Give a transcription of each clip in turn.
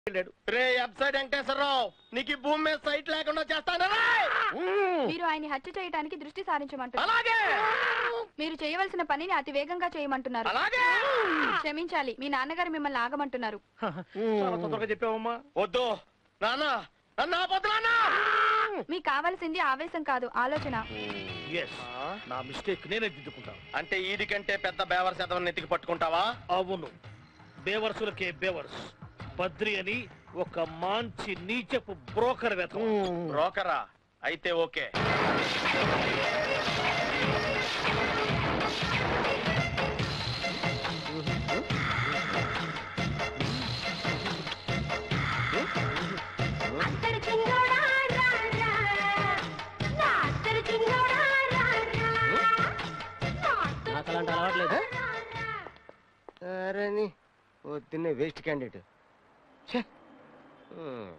వెళ్ళాడు రే వెబ్సైట్ వెంకటేశ్వరరావు నీకు ఈ భూమి మీద సైట్ లేకుండా చేస్తాను మీరు ఆయన్ని హత్య చేయడానికి దృష్టి సారించమంటున్నారు అలాగే మీరు చేయవలసిన పనిని అతి వేగంగా చేయమంటున్నారు అలాగే క్షమించాలి మీ నాన్నగారు మిమ్మల్ని ఆగమంటున్నారు చాలా తొందరగా చెప్పావమ్మా వద్దు నాన్న నన్ను ఆపొద్దు నాన్న మీకు కావాల్సింది ఆవేశం కాదు ఆలోచన ఎస్ నా మిస్టేక్ నేనే దిద్దుకుంటాను అంటే ఈడి కంటే పెద్ద బేవర్ శాతం నెత్తికి పట్టుకుంటావా అవును బేవర్సులకే బేవర్స్ బద్రి అని ఒక మంచి నీచపు బ్రోకర్ వెతం బ్రోకరా అయితే ఓకే అత్తరు చింగోడా రా రా నా అత్తరు చింగోడా రా రా నాకు అలాంటి అలవాట్లేదు అరే నీ పొద్దున్నే వేస్ట్ క్యాండిడేట్ ఛే హ్మ్.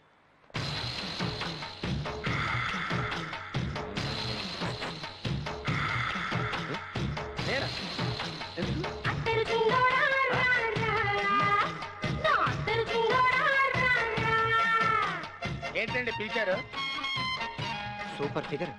అత్తరు చింగోడా రా రా నా అత్తరు చింగోడా రా రా ఏంటండి పిలిచారు సూపర్ ఫిగర్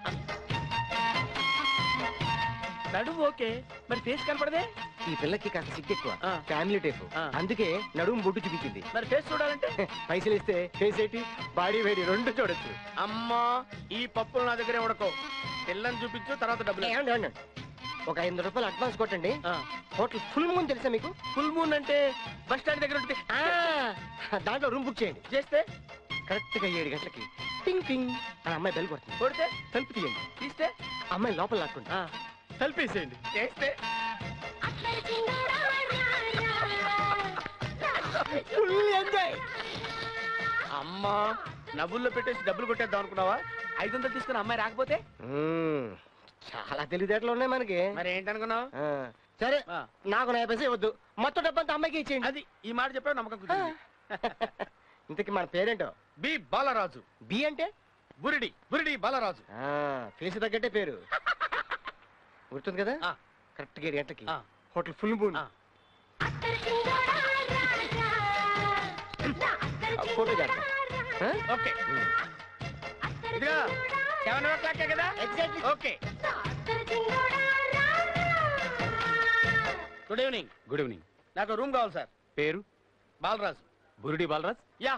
నడుము ఓకే మరి ఫేస్ కనపడదే ఈ పిల్లకి కాస్త సిగ్గెక్కువ ఆ. ఫ్యామిలీ టైప్ ఆ. అందుకే నడుము బొట్టు చూపించింది మరి ఫేస్ చూడాలంటే పైసలు ఇస్తే ఫేస్ ఏంటి బాడీ వేడి రెండు చూడొచ్చు అమ్మా ఈ పప్పులు నా దగ్గరే ఉడకో పిల్లని చూపించు తర్వాత డబ్బులు ఇవ్వు. ఏమండి, ఏమండి? ఒక ఐదు రూపాయలు అడ్వాన్స్ కొట్టండి ఆ, హోటల్ ఫుల్ మూన్ తెలుసా మీకు ఫుల్ మూన్ అంటే బస్ స్టాండ్ దగ్గర ఉంటుంది ఆ, దాంట్లో రూమ్ బుక్ చేయండి చేస్తే కరెక్ట్ గా ఏడు గంటలకి టింగ్ టింగ్ అని అమ్మాయి బెల్ కొడుతుంది కొడితే తలుపు తీయండి తీస్తే అమ్మాయి లోపల లాక్కుంటా ఆ, తలుపేసేయండి చేస్తే అత్తరు చింగోడా రా రా ఫుల్ ఎంజాయ్ అమ్మా నవ్వుల్లో పెట్టేసి డబ్బులు కొట్టేద్దాం అనుకున్నావా ఐదు వందలు తీసుకుని అమ్మాయి రాకపోతే చాలా తెలివితేటలు ఉన్నాయి మనకి మరి ఏంటనుకున్నావు ఆ, సరే ఆ, నాకు నా పైసే వద్దు మొత్తం డబ్బంతా అమ్మాయికి ఇచ్చేయండి అది ఈ మాట చెప్పావు నమ్మకం కుదిరింది ఇంతకి మన పేరేంటో బి బాలరాజు బి అంటే బురిడి బురిడి బాలరాజు ఆ, ఫేస్ తగ్గట్టే పేరు గుర్తుంది కదా ఆ. కరెక్ట్ గా ఏడు గంటలకి ఆ. హోటల్ ఫుల్ మూన్ ఆ. అత్తరు చింగోడా రా రా నా అత్తరు ఫోటో చింగోడా చేద్దాం. రా ఆ? ఓకే అత్తరు ఇదిగా చింగోడా సెవెన్ ఓ క్లాక్ కదా Exactly. ఓకే నా అత్తరు చింగోడా రా రా గుడ్ ఈవినింగ్ గుడ్ ఈవినింగ్ నాకు రూమ్ కావాలి సార్ పేరు Balaraju Burudi Balaraj yeah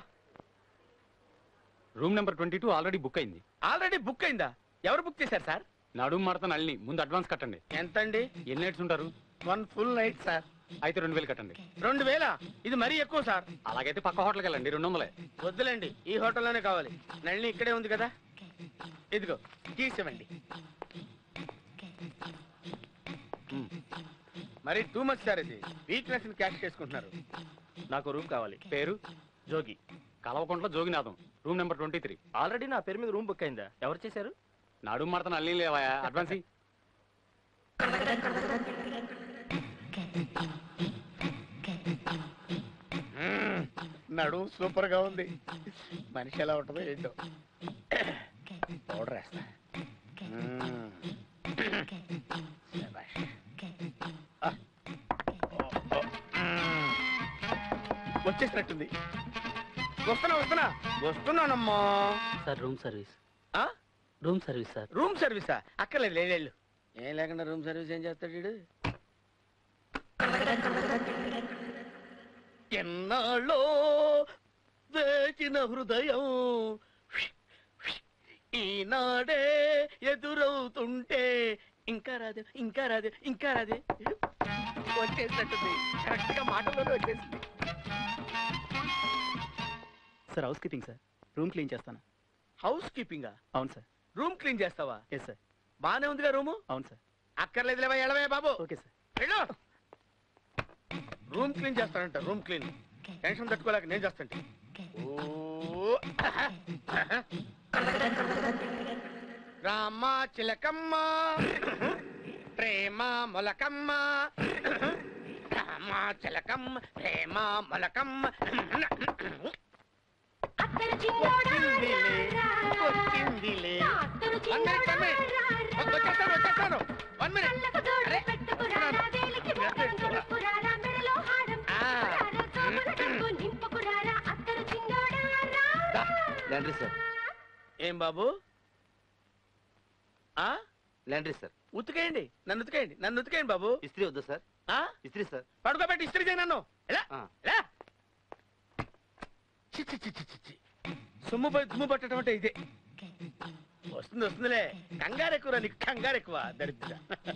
room number twenty two already book అయింది ఆల్రెడీ బుక్ అయిందా ఎవరు బుక్ చేశారు సార్ నడుము మడత నల్ని ముందు అడ్వాన్స్ కట్టండి ఎంతండి ఎన్ని నైట్స్ ఉంటారు వన్ ఫుల్ నైట్ సార్ అయితే రెండు వేలు కట్టండి రెండు వేల ఇది మరీ ఎక్కువ సార్ అలాగైతే పక్క హోటల్కి వెళ్ళండి రెండు వందలే వద్దులేండి ఈ హోటల్లోనే కావాలి నళిని ఇక్కడే ఉంది కదా ఇదిగో తీసివ్వండి మ్. మరి టూ మచ్ సార్ ఇది వీక్నెస్ ని క్యాష్ చేసుకుంటున్నారు నాకు రూమ్ కావాలి పేరు Jogi Kalvakuntla Joginatham room number twenty three already నా పేరు మీద రూమ్ బుక్ అయిందా ఎవరు చేశారు నడుము మడత నల్ని లేవా అడ్వాన్స్ ఇయ్యి. నడు సూపర్ గా ఉంది మనిషి ఎలా ఉంటుందో ఏంటో పౌడర్ వేస్తా మ్మ్. శభాష్. ఆ. ఓ, ఓ. మ్మ్. వచ్చేసినట్టుంది వస్తున్నా వస్తున్నా వస్తున్నానమ్మా సార్ రూమ్ సర్వీస్ ఆ? రూమ్ సర్వీస్ సార్ రూమ్ సర్వీసా అక్కర్లేదు లేళ్ళు ఏం లేకుండా రూమ్ సర్వీస్ ఏం చేస్తాడు వీడు ఎన్నాళ్ళో వేచిన హృదయం ఈనాడే ఎదురవుతుంటే ఇంకా రాదు ఇంకా రాదు ఇంకా రాదు వచ్చేసినట్టుంది కరెక్ట్ గా మాటల్లోనే వచ్చేసింది sir house keeping sir room clean చేస్తాను హౌస్ కీపింగా అవును సార్ రూమ్ క్లీన్ చేస్తావా ఎస్ సార్ బానే ఉందిగా రూము అవును సార్ అక్కర్లేదు లేవా ఎడవే బాబు ఓకే సార్ వెళ్ళు రూమ్ క్లీన్ చేస్తానంట రూమ్ క్లీన్ టెన్షన్ తట్టుకోలేక నేను చేస్తాంటే ఓ రామ చిలకమ్మ ప్రేమ మొలకమ్మ రామ చిలకమ్మ ప్రేమ మొలకమ్మ అత్తరు చింగోడా వచ్చిందిలే వచ్చిందిలే నా అత్తరు వన్ మినిట్ వన్ మినిట్ వచ్చేస్తాను వచ్చేస్తాను వన్ మినిట్ కళ్ళకు జోడు పెట్టుకురారా, వేలికి మోకం కొనుక్కురారా, మెడలో హారం ఆ. పెట్టుకురారా, జోబున డబ్బు నింపుకురారా, అత్తరు లాండ్రీ సార్ ఏం బాబు ఆ లాండ్రీ సార్ ఉతికేయండి నన్ను ఉతికేయండి నన్ను ఉతికేయండి బాబు ఇస్త్రీ వద్దా సార్ ఆ ఇస్త్రీ సార్ పడుకోబెట్టి ఇస్త్రీ చేయి నన్ను ఎలా ఆ. ఎలా చి, చి, చి, చి, చి, చి. సొమ్ము పోయి దుమ్ము పట్టడం అంటే ఇదే వస్తుంది వస్తుందిలే కంగారు ఎక్కువ నీకు కంగారు ఎక్కువ దరిద్ర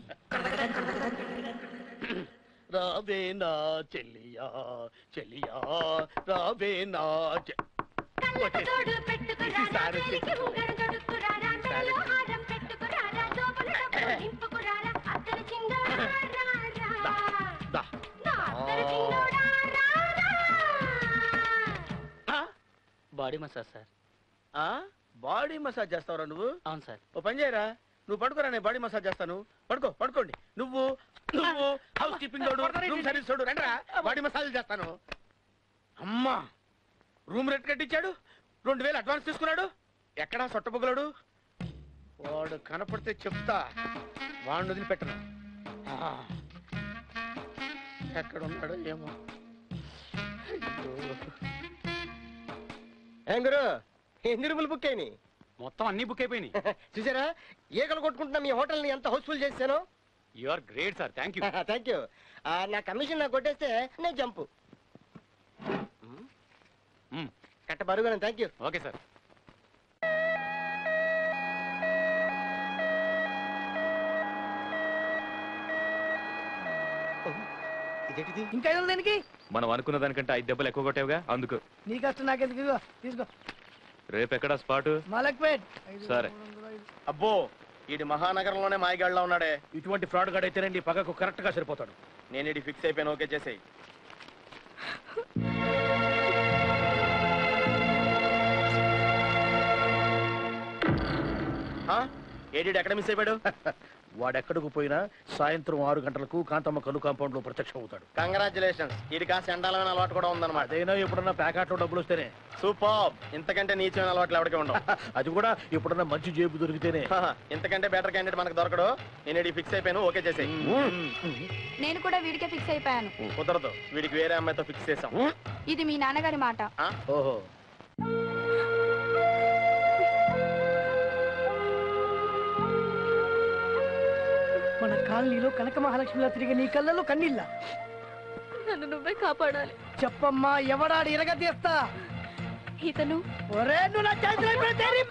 రావే నా చెల్లియా చెల్లియా రావే నా చె- కళ్ళకు తోడు పెట్టుకురారా, ఈసారి వేలికి ఉంగరం తొడుక్కురారా, మెడలో హారం పెట్టుకురారా, జోబుల డబ్బులు నింపుకురారా, అత్తరు చింగోడా రా, రా. దా. నా అత్తరు చింగోడా రా, రా. ఆ? బాడీ మసాజ్ సార్ ఆ? బాడీ మసాజ్ చేస్తావురా నువ్వు అవును సార్ ఓ పని చేయరా నువ్వు పడుకోరా నేను బాడీ మసాజ్ చేస్తాను పడుకో పడుకోండి నువ్వు నువ్వు హౌస్ కీపింగ్ తోడు రూమ్ సర్వీస్ తోడు రండిరా బాడీ మసాజ్ చేస్తాను అమ్మా రూమ్ రెంట్ కట్టించాడు రెండు వేలు అడ్వాన్స్ తీసుకున్నాడు ఎక్కడా సొట్టబుగ్గలాడు వాడు కనపడితే చెప్తా వాడిని వదిలిపెట్టను ఆ. ఎక్కడ ఉన్నాడో ఏమో అయ్యో. ఏం గురు ఎన్ని రూములు బుక్ అయినాయి మొత్తం అన్ని బుక్ అయిపోయినాయి చూసారా ఈగలు కొట్టుకుంటున్నా మీ హోటల్ని ఎంత హౌస్ఫుల్ చేశాను you are great sir thank you thank you నా కమిషన్ నాకు కొట్టేస్తే నేను జంపు కట్ట బరుగాను థ్యాంక్ యూ ఓకే సార్ ఇదేంటిది ఇంకా ఐదు వందలు దేనికి మనం అనుకున్న దానికంటే ఐదు దెబ్బలు ఎక్కువ కొట్టావుగా అందుకు నీ కష్టం నాకెందుకు ఇదిగో, తీసుకో రేపు ఎక్కడ స్పాట్ మలక్పేట్ సరే అబ్బో ఈడి మహానగరంలోనే మాయగాళ్ళ ఉన్నాడే ఇటువంటి ఫ్రాడ్ గాడు అయితేనండి పగకు కరెక్ట్ గా సరిపోతాడు నేను ఇది ఫిక్స్ అయిపోయాను ఓకే చేసేయి ఏడి ఎక్కడ మిస్ అయిపోయాడు వాడెక్కడికి పోయినా సాయంత్రం ఆరు గంటలకు కాంతమ్మ కలు కాంపౌండ్ లో ప్రత్యక్షం అవుతాడు కంగ్రాచులేషన్స్ ఇది కాస్త ఎండాలమైన అలవాటు కూడా ఉందన్నమాట అదైనా ఎప్పుడన్నా ప్యాకెట్లో డబ్బులు వస్తేనే సూపర్ ఇంతకంటే నీచమైన అలవాట్లు ఎవరికి ఉండవు అది కూడా ఎప్పుడన్నా మంచి జేబు దొరికితేనే హహ, ఇంతకంటే బెటర్ క్యాండిడేట్ మనకు దొరకడు నేను ఇది ఫిక్స్ అయిపోయాను ఓకే చేసేయి నేను కూడా వీడికే ఫిక్స్ అయిపోయాను కుదరదు వీడికి వేరే అమ్మాయితో ఫిక్స్ చేసాం ఇది మీ నాన్నగారి మాట ఆ? ఓహో మన కాలనీలో కనక మహాలక్ష్మిలా తిరిగే నీ కళ్ళలో కన్నీళ్ళ నన్ను నువ్వే కాపాడాలి చెప్పమ్మా ఎవడాడు ఇరగ తీస్తా ఇతను ఒరే నువ్వు నా చేతిలో పెడితే నీ-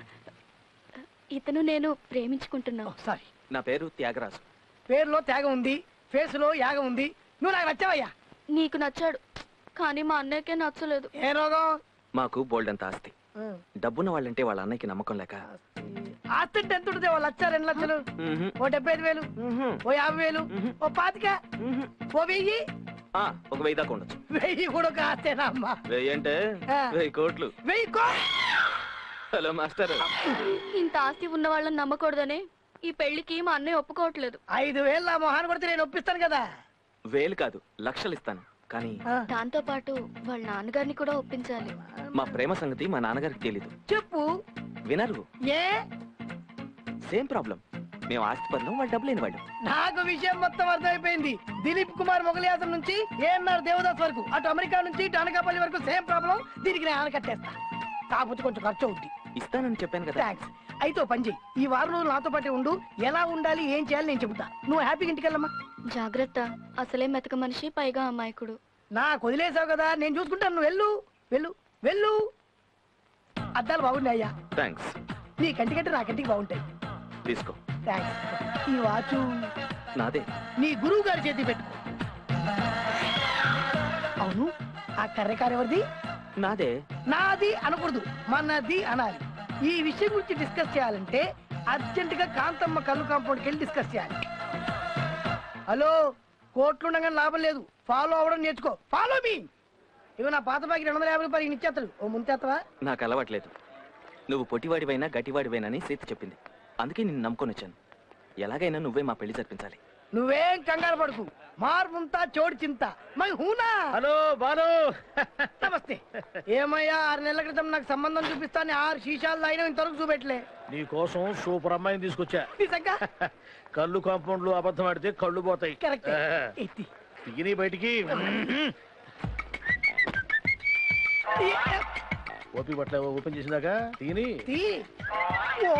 ఇతను నేను ప్రేమించుకుంటున్నా ఓ, సారీ నా పేరు త్యాగరాజు పేరులో త్యాగం ఉంది ఫేస్ లో యాగం ఉంది నువ్వు నాకు నచ్చావయ్యా నీకు నచ్చాడు కానీ మా అన్నయ్యకే నచ్చలేదు ఏ రోగం మాకు బోల్డంత ఆస్తి డబ్బున్న వాళ్ళంటే వాళ్ళ అన్నయ్యకి నమ్మకం లేక ఆస్తి ఎంత ఉంటుంది ఓ లక్ష రెండు లక్షలు మ్మ్హ్. ఓ డెబ్బై ఐదు వేలు మ్మ్హ్. ఓ యాభై వేలు ఓ పాతిక మ్మ్హ్. ఓ వెయ్యి ఆ, ఒక వెయ్యి దాకా ఉండొచ్చు వెయ్యి కూడా ఒక ఆస్తేనా అమ్మా వెయ్యి అంటే ఆ. వెయ్యి కోట్లు వెయ్యి కో హలో మాస్టర్ ఇంత ఆస్తి ఉన్న వాళ్ళని నమ్మకూడదనే ఈ పెళ్లికి మా అన్నయ్య ఒప్పుకోవట్లేదు ఐదు వేలు నా మొహాన్ని కొడితే నేను ఒప్పిస్తాను కదా వేలు కాదు లక్షలు ఇస్తాను కానీ ఆ, దాంతో పాటు వాళ్ళ నాన్నగారిని కూడా ఒప్పించాలి మా ప్రేమ సంగతి మా నాన్నగారికి తెలీదు చెప్పు వినరు ఏ సేమ్ ప్రాబ్లం మేము ఆస్తి పనులు వాళ్ళు డబ్బు లేని వాళ్ళు నాకు విషయం మొత్తం అర్థమైపోయింది దిలీప్ కుమార్ మొగలియాసం నుంచి ఏఎన్ఆర్ దేవదాస్ వరకు అటు అమెరికా నుంచి ఇటు అనకాపల్లి వరకు సేమ్ ప్రాబ్లం దీనికి నేను ఆనకట్టేస్తా కాకపోతే కొంచెం ఖర్చు అవుద్ది ఇస్తానని చెప్పాను కదా థ్యాంక్స్ అయితే ఓ పని చెయ్యి ఈ వారం రోజులు నాతో పాటే ఉండు ఎలా ఉండాలి ఏం చేయాలి నేను చెబుతా నువ్వు హ్యాపీగా ఇంటికి వెళ్ళమ్మా జాగ్రత్త అసలే మెతక మనిషి పైగా అమాయకుడు నాకు వదిలేసావు కదా నేను చూసుకుంటాను నువ్వు వెళ్ళు వెళ్ళు వెళ్ళు అద్దాలు బాగున్నాయి అయ్యా థ్యాంక్స్ నీ కంటికంటే నా కంటికి బాగుంటాయి తీసుకో థ్యాంక్స్ ఈ వాచు నాదే నీ గురువు గారి చేతి పెట్టుకో అవును ఆ కర్రెకారు ఎవరిది నాదే నాది అనకూడదు మనది అనాలి ఈ విషయం గురించి డిస్కస్ చేయాలంటే అర్జెంట్ గా కాంతమ్మ కళ్ళు కాంపౌండ్కి వెళ్ళి డిస్కస్ చేయాలి హలో కోట్లుండగానే లాభం లేదు ఫాలో అవ్వడం నేర్చుకో ఫాలో మీ ఇవి నా పాత బాకి రెండు వందల యాభై రూపాయలు ఇచ్చేస్తాడు ఓ ముంతేత్తవా నాకు అలవాట్లేదు నువ్వు పొట్టివాడివైనా గట్టివాడివైనా అని సీత చెప్పింది అందుకే నిన్ను నమ్ముకొని వచ్చాను ఎలాగైనా నువ్వే మా పెళ్లి జరిపించాలి నువ్వేం కంగారు పడుకు మార్ముంతా చోడు చింత మై హూనా హలో బాలు నమస్తే ఏమయ్యా ఆరు నెలల క్రితం నాకు సంబంధం చూపిస్తాను ఆరు శీషాలు తాగినా ఇంతవరకు చూపెట్టలే నీ కోసం సూపర్ అమ్మాయిని తీసుకొచ్చా నిజంగా కళ్ళు కాంపౌండ్ లో అబద్ధం ఆడితే కళ్ళు పోతాయి కరెక్ట్ ఆ, ఎత్తి దిగిని బయటికి ఓపి బట్ల ఓపెన్ చేసినాక తిని తీ ఓ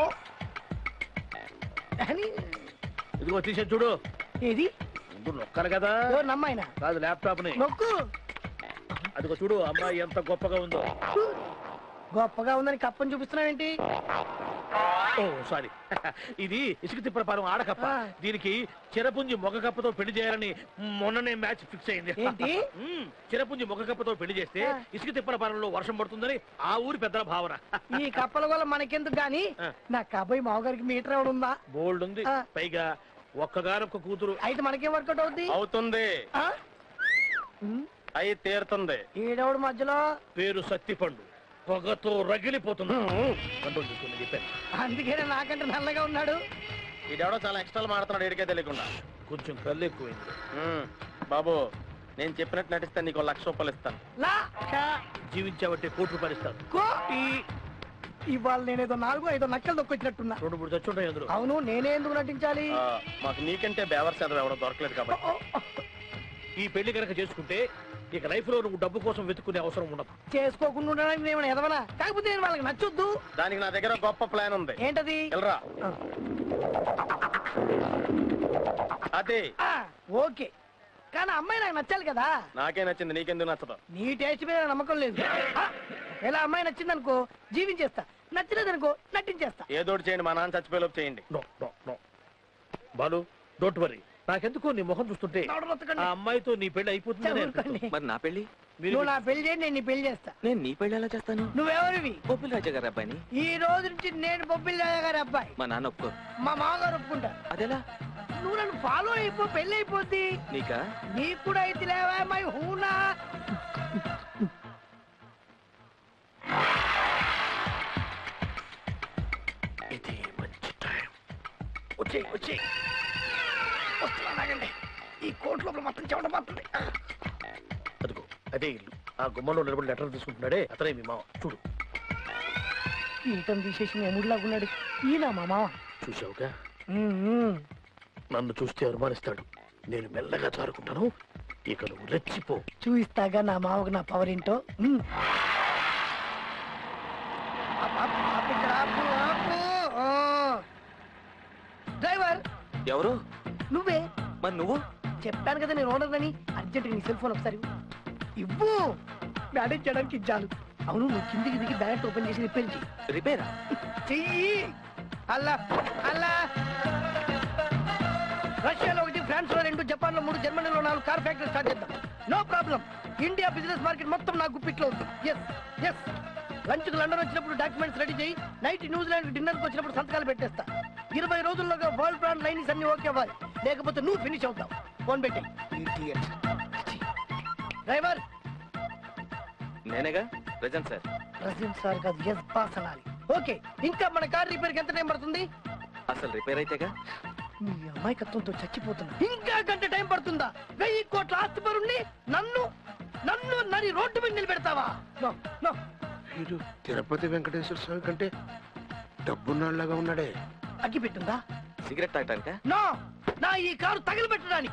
అని ఇదిగో తీసేది చూడు ఏది ముందు నొక్కాలి కదా ఎవరు నమ్మాయినా కాదు ల్యాప్టాప్ ని నొక్కు అదిగో చూడు అమ్మాయి ఎంత గొప్పగా ఉందో గొప్పగా ఉందని కప్పని చూపిస్తున్నావేంటి ఓ సారీ ఇది ఇసుక తిప్పలపాలెం ఆడకప్ప ఆ. దీనికి చిరపుంజి మొగ కప్పతో పెళ్లి చేయాలని మొన్ననే మ్యాచ్ ఫిక్స్ అయింది ఏంటి? మ్మ్. చిరపుంజి మొగ కప్పతో పెళ్లి చేస్తే ఆ. ఇసుక తిప్పలపాలెంలో వర్షం పడుతుందని ఆ ఊరి పెద్దల భావన ఈ కప్పల వల్ల మనకెందుకు గాని ఆ. నా కబాయి మామగారికి మీటర్ ఎవడు ఉందా బోల్డ్ ఉంది ఆ. పైగా ఒక్కగారొక్క కూతురు అయితే మనకేం వర్కౌట్ అవుద్ది అవుతుంది ఆ? ఉమ్, అయి తీరుతుంది ఈడెవడు మధ్యలో పేరు సత్తిపండు పొగతో రగిలిపోతుంది కంట్రోల్ చేసుకోండి చెప్పాను అందుకేనే నాకంటే నల్లగా ఉన్నాడు ఈడెవడో చాలా ఎక్స్ట్రాలు మాడుతున్నాడు ఇడికే తెలియకుండా కొంచెం కళ్ళు ఎక్కువైంది ఉమ్, బాబు నేను చెప్పినట్టు నటిస్తే నీకు లక్ష రూపాయలు ఇస్తాను లా షా, జీవించావంటే కోటి రూపాయలు ఇస్తాను కో. ఇవాళ నేనేదో నాలుగు ఐదో నక్కలు దొక్కొచ్చినట్టున్నా రెండు మూడు చచ్చుంటాయి అందులో అవును నేనే ఎందుకు నటించాలి ఆ, మాకు నీకంటే బేవర్ చదువు ఎవడో దొరకలేదు కాబట్టి ఓ, ఓ, ఈ పెళ్లి కనుక చేసుకుంటే ఇక లైఫ్ లో నువ్వు డబ్బు కోసం వెతుక్కునే అవసరం ఉండదు చేసుకోకుండా ఉండడానికి నేను ఏమైనా ఎదవనా కాకపోతే నేను వాళ్ళకి నచ్చొద్దు దానికి నా దగ్గర గొప్ప ప్లాన్ ఉంది ఏంటది వెళ్ళరా ఆ. అదే ఆ, ఓకే కానీ అమ్మాయి నాకు నచ్చాలి కదా నాకే నచ్చింది నీకెందుకు నచ్చదు నీ టేస్ట్ మీద నాకు నమ్మకం లేదు ఆ, ఎలా అమ్మాయి నచ్చిందనుకో జీవించేస్తా నచ్చలేదనుకో నటించేస్తా ఏదోటి చేయండి మా నాన్న చచ్చిపోయేలోపు చేయండి no no no Balu don't worry నాకెందుకో నీ ముఖం చూస్తుంటే నోడు రొత్తకండి. ఆ అమ్మాయితో నీ పెళ్లి అయిపోతుందని చదువుకోండి. మరి నా పెళ్లి మీరు నువ్వు నా పెళ్లి చేయండి నేను నీ పెళ్లి చేస్తా నేను నీ పెళ్లి ఎలా చేస్తాను నువ్వెవరివి గోపిల్ రాజా గారి అబ్బాయిని ఈ రోజు నుంచి నేను బొబ్బిల్ రాజా గారి అబ్బాయి మా నాన్న ఒప్పుకో మా మామగారు ఒప్పుకుంటారు అదెలా నువ్వు నన్ను ఫాలో అయిపో పెళ్లి అయిపోద్ది నీకా నీకు కూడా అయితే లేవా మై హూనా ఇది మంచి టైం వచ్చే వచ్చే వస్తున్నాగండి ఈ కోట్ లోపల మొత్తం చెమట పడుతుంది అదిగో అదే ఇల్లు ఆ గుమ్మంలో నిలబడి లెటర్ తీసుకుంటున్నాడే అతనే మీ మామ చూడు ఈటం తీసేసి ఎముడిలాగున్నాడు ఈయన మా మామ చూసావుగా ఉమ్, ఉమ్. నన్ను చూస్తే అనుమానిస్తాడు నేను మెల్లగా జారుకుంటాను ఇక నువ్వు రెచ్చిపో చూయిస్తాగా నా మామకు నా పవర్ ఏంటో ఉమ్. ఆపు, ఆపు, ఆపు ఇక్కడ, ఆపు, ఆపు. ఆ. డ్రైవర్ ఎవరు నువ్వే మరి నువ్వు చెప్పాను కదా నేను ఓనర్ అని అర్జెంట్ నీ సెల్ ఫోన్ ఒకసారి ఇవ్వు. ఇవ్వు మేనేజ్ చేయడానికి ఇచ్చాను అవును నువ్వు కిందికి దిగి బ్యాలెట్ ఓపెన్ చేసి రిపేర్ చెయ్యి రిపేరా చెయ్యి అల్లా అల్లా రష్యాలో ఒకటి ఫ్రాన్స్ లో రెండు జపాన్ లో మూడు జర్మనీలో నాలుగు కార్ ఫ్యాక్టరీ స్టార్ట్ చేద్దాం no problem India business market మొత్తం నా గుప్పిట్లో ఉంది ఎస్ ఎస్ లంచ్ కు లండన్ వచ్చినప్పుడు డాక్యుమెంట్స్ రెడీ చేయి నైట్ న్యూజిలాండ్ డిన్నర్ కి వచ్చినప్పుడు సంతకాలు పెట్టేస్తా ఇరవై రోజుల్లోగా వరల్డ్ బ్రాండ్ లైన్స్ అన్ని ఓకే అవ్వాలి లేకపోతే నువ్వు ఫినిష్ అవుతావు ఫోన్ పెట్టి డ్రైవర్ నేనేగా ప్రజెంట్ సార్ ప్రజెంట్ సార్ కాదు ఎస్ బాస్ అనాలి ఓకే ఇంకా మన కార్ రిపేర్ కి ఎంత టైం పడుతుంది అసలు రిపేర్ అయితేగా మీ అమాయకత్వంతో చచ్చిపోతున్నా ఇంకా గంట టైం పడుతుందా వెయ్యి కోట్ల ఆస్తి పరుణ్ణి నన్ను నన్ను నరి రోడ్డు మీద నిలబెడతావా నో నో వీడు తిరుపతి వెంకటేశ్వర స్వామి కంటే డబ్బున్నాళ్ళగా ఉన్నాడే అగ్గి పెట్టుందా సిగరెట్ తాగటానికా నో నా ఈ కారు తగిలిపెట్టడానికి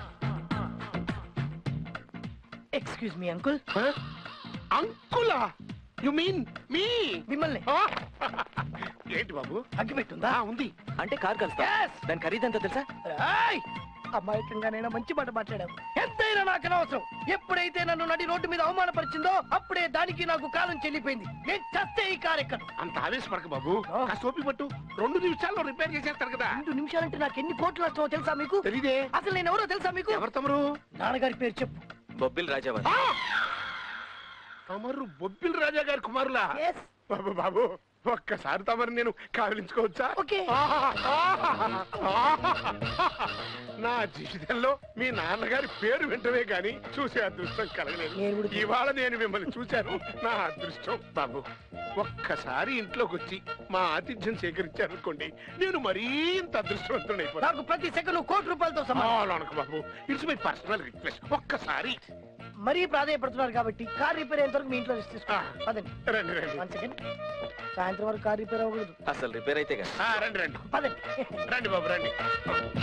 ఎక్స్క్యూజ్ మీ అంకుల్ అంకులా యు మీన్ మీ మిమ్మల్ని ఏంటి బాబు అగ్గి పెట్టుందా ఆ, ఉంది అంటే కార్ కలుస్తా Yes. దాని ఖరీదంతా తెలుసా ఏయ్! అమాయకంగానైనా మంచి మాట మాట్లాడావు ఎంతైనా నాకు అనవసరం ఎప్పుడైతే నన్ను నడి రోడ్డు మీద అవమానపరిచిందో అప్పుడే దానికి నాకు కాలం చెల్లిపోయింది నేను చస్తే ఈ కారు ఎక్కను అంత ఆవేశపడక బాబు ఆ. కాస్త ఓపిక పట్టు రెండు నిమిషాల్లో రిపేర్ చేసేస్తారు కదా రెండు నిమిషాలంటే నాకు ఎన్ని కోట్లు వస్తావో తెలుసా మీకు తెలీదే అసలు నేను ఎవరో తెలుసా మీకు ఎవరు తమరు నాన్నగారి పేరు చెప్పు బొబ్బిల్ రాజావారు ఆ! తమరు బొబ్బిల్ రాజా గారి కుమారులా Yes. బాబు బాబు ఒక్కసారి తమరు నేను కావలించుకోవచ్చా ఓకే. ఆహా! ఆహా! ఆహా! నా జీవితంలో మీ నాన్నగారి పేరు వింటమే గాని చూసే అదృష్టం కలగలేదు నేను కూడా- ఇవాళ నేను మిమ్మల్ని చూశాను నా అదృష్టం బాబు ఒక్కసారి ఇంట్లోకి వచ్చి మా ఆతిథ్యం సేకరించారనుకోండి నేను మరీ ఇంత అదృష్టవంతుడైపోతాను నాకు ప్రతి సెకండ్ కోటి రూపాయలతో సమానం అనకు బాబు ఇట్స్ మై పర్సనల్ రిక్వెస్ట్ ఒక్కసారి మరీ ప్రాధాయపడుతున్నారు కాబట్టి కార్ రిపేర్ అయ్యేంత వరకు మీ ఇంట్లో రెస్ట్ తీసుకో ఆ. పదండి రండి రండి వన్ సెకండ్ సాయంత్రం వరకు కార్ రిపేర్ అవ్వకూడదు అసలు రిపేర్ అయితేగా ఆ, రండి రండి పదండి రండి బాబు రండి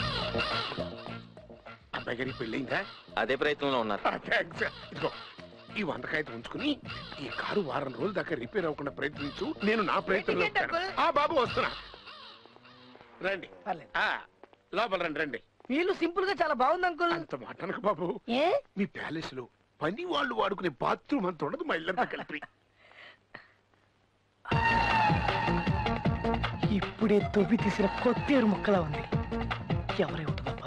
అబ్బాయి గారికి పెళ్ళయిందా అదే ప్రయత్నంలో ఉన్నారు థ్యాంక్స్ ఇదిగో ఈ వందకాయత ఉంచుకుని ఈ కారు వారం రోజుల దాకా రిపేర్ అవ్వకుండా ప్రయత్నించు నేను నా ప్రయత్నంలో ఏంటి ఉంటాను. అంకుల్? ఆ బాబు వస్తున్నా రండి పర్లేదు ఆ లోపల రండి రండి వీళ్ళు సింపుల్ గా చాలా బాగుంది అంకుల్ అంత మాట అనకు బాబు ఏ మీ ప్యాలెస్ లో పని వాళ్ళు వాడుకునే బాత్రూమ్ అంత ఉండదు మా ఇల్లంతా కలిపి ఇప్పుడే తొవ్వి తీసిన కొత్తేరు ముక్కలా ఉంది ఎవరై ఉంటుందబ్బా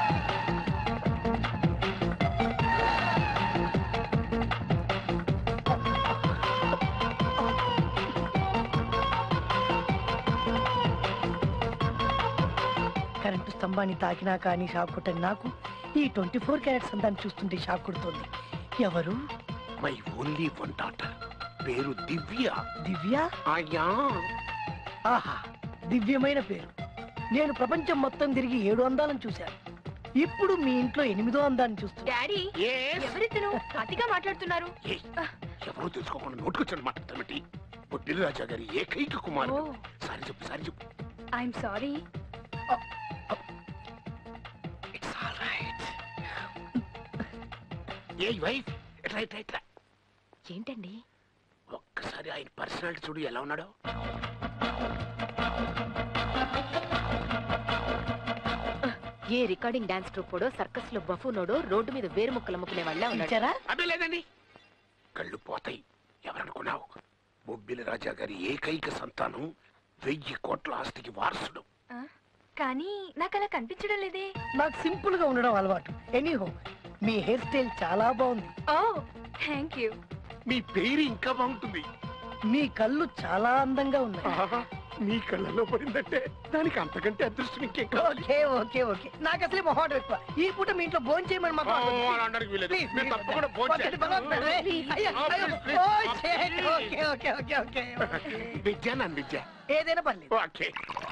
కరెంటు స్తంభాన్ని తాకినా కానీ షాక్ కొట్టని నాకు ఈ ట్వంటీ ఫోర్ క్యారెట్స్ అందాన్ని చూస్తుంటే షాక్ కొడుతుంది ఎవరు మై ఓన్లీ వన్ డాటర్ పేరు దివ్య దివ్య ఆయా ఆహా దివ్యమైన పేరు నేను ప్రపంచం మొత్తం తిరిగి ఏడు అందాలను చూశాను ఇప్పుడు మీ ఇంట్లో ఎనిమిదో అందాన్ని చూస్తున్నా డాడీ Yes. ఎవరితను అతిగా మాట్లాడుతున్నారు ఏయ్, ఎవరూ తెలుసుకోకుండా నోటుకొచ్చాను మాట్లాడతామటి పొట్టిల్ రాజా గారి ఏకైక కుమారుడు ఓ. సారి చెప్పు సారి చెప్పు I'm sorry it's all right ఏ వైఫ్ ఎట్లా ఇట్లా ఇట్లా ఏంటండి ఒక్కసారి ఆయన పర్సనాలిటీ చూడు ఎలా ఉన్నాడో ఏ రికార్డింగ్ డాన్స్ ట్రూపోడో సర్కస్ లో బఫూనోడో రోడ్డు మీద వేరు ముక్కలు అమ్ముకునే వాళ్ళ ఉన్నాడు ఇచ్చారా అదే లేదండి కళ్ళు పోతాయి ఎవరనుకున్నావు బొబ్బిలి రాజా గారి ఏకైక సంతానం వెయ్యి కోట్ల ఆస్తికి వారసుడు కానీ నాకు అలా కనిపించడం లేదే నాకు సింపుల్ గా ఉండడం అలవాటు ఎనీహో మీ హెయిర్ స్టైల్ చాలా బాగుంది ఓ థ్యాంక్ యూ మీ పేరు ఇంకా బాగుంటుంది మీ కళ్ళు చాలా అందంగా ఉన్నాయి ఆహా, మీ కళ్ళలో పడిందంటే దానికి అంతకంటే అదృష్టం ఇంకేం కావాలి ఓకే ఓకే ఓకే నాకు అసలే మొహాటం ఎక్కువ ఈ పూట మీ ఇంట్లో భోజనం చేయమని మాకు ఆ, ఆర్డర్ అలా అనడానికి వీలేదు. Please, మీరు please. తప్పకుండా భోజనం ఒకటి చేయండి. భగవత్ పెట్టవే. అయ్యో, ఆ, అయ్యో. please, please. ఓ, ఆ, shit. please. Okay okay okay okay okay Vidya నన్ను విద్య ఏదైనా పర్లేదు ఓకే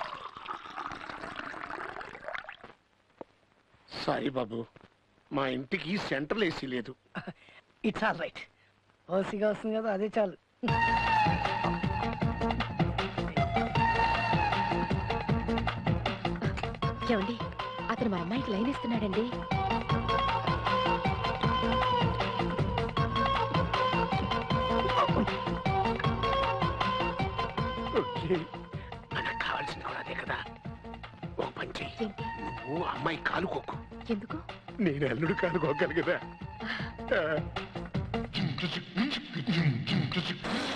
సారీ బాబు మా ఇంటికి సెంట్రల్ ఏసీ లేదు ఇట్స్ ఆల్ రైట్ ఓసిగా వస్తుంది కదా అదే చాలు ఏమండి అతను మా అమ్మాయికి లైన్ ఇస్తున్నాడండి ఓకే మనకు కావాల్సింది కూడా అదే కదా ఒక పని చెయ్యి ఏంటి నువ్వు ఆ అమ్మాయి కాలు కొక్కు ఎందుకు నేను అల్లుడు కాలు కొక్కాను కదా ఆ.